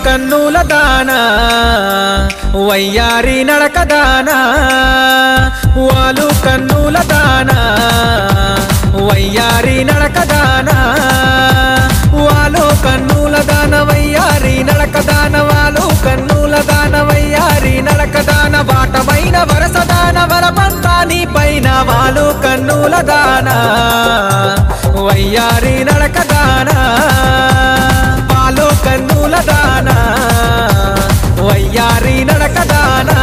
కన్నుల దానా వయ్యారి నడక దానా వాలు కన్నుల దానా వయ్యారి నడక దానా వాలు కన్నుల దాన వయ్యారి నడక దాన వాలు కన్నుల దాన వయ్యారి నడక దాన బాటమైన వరస దాన వరమంతా నీ పైన వాలు కన్నుల దానా వయ్యారి నడక దానా పాలు కన్నుల దానా వయ్యారి నడక దానా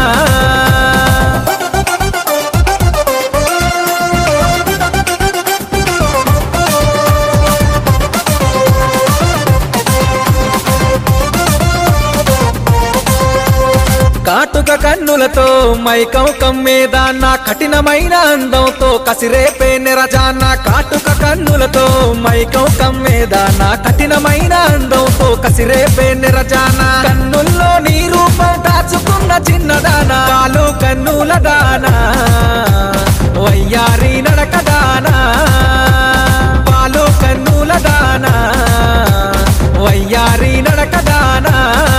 కాటుక కన్నులతో మైకం కమ్మేదాన్న కఠినమైన అందంతో కసిరేపే నిరజాన్న కాటుక కన్నులతో మైకం కమ్మేదాన్న కఠినమైన అందంతో కసిరేపే నిరజాన కన్నుల్లో నీ రూపం దాచుకున్న చిన్నదాన కాలు కన్నుల దానా వయ్యారి నడక దానా పాలు కన్నుల దానా వయ్యారి నడక దానా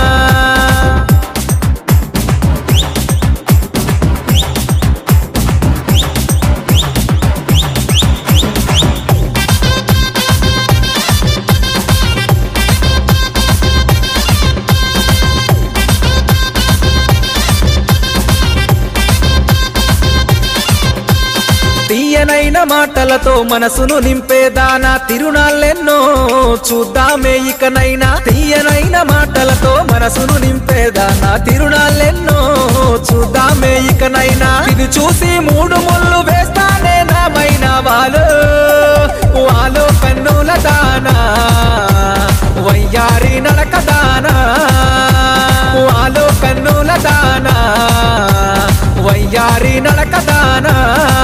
తీయనైన మాటలతో మనసును నింపేదానా తిరునాళ్ళెన్నో చూద్దామే ఇకనైనా తీయనైన మాటలతో మనసును నింపేదానా తిరునాళ్ళెన్నో చూద్దామే ఇకనైనా ఇది చూసి మూడు ముళ్ళు వేస్తానే నామైన వాళ్ళు వాలో కన్నుల దానా వయ్యారి నడక దానా వాలో కన్నుల దానా వయ్యారి నడక దానా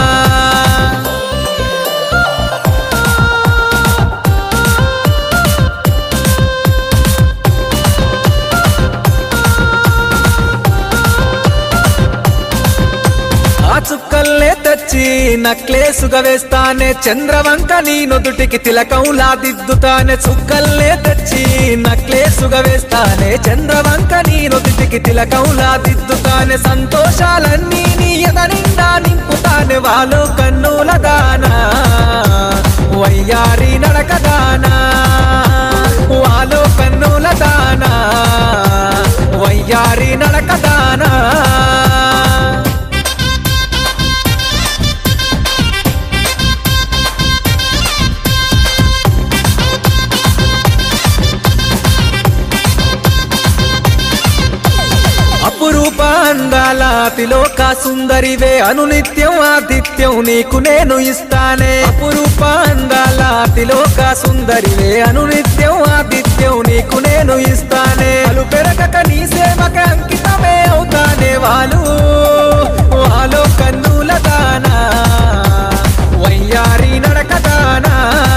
ఆ చుక్కల్నే తెచ్చి నక్లేసుగా వేస్తానే చంద్రవంక నీ నుదుటికి తిలకంలా దిద్దుతానే చుక్కల్నే తెచ్చి నక్లేసుగా వేస్తానే చంద్రవంక నీ నుదుటికి తిలకంలా దిద్దుతానే సంతోషాలన్నీ నీ ఎద నిండా నింపుతానే వాళ్ళు కన్నుల దానా వయ్యారి నడక దానా వాళ్ళు కన్నుల దానా వయ్యారి నడక దానా అపురూప అందాల తిలోక సుందరివే అనునిత్యం ఆదిత్యం నీకు నేను ఇస్తానే అపురూప అందాల తిలోక సుందరివే అనునిత్యం ఆదిత్యం నీకు నేను ఇస్తానే అలు పెరగక నీ సేవక అంకితమే అవుతానే వాళ్ళు వాలో కన్నుల దానా వయ్యారి నడక దానా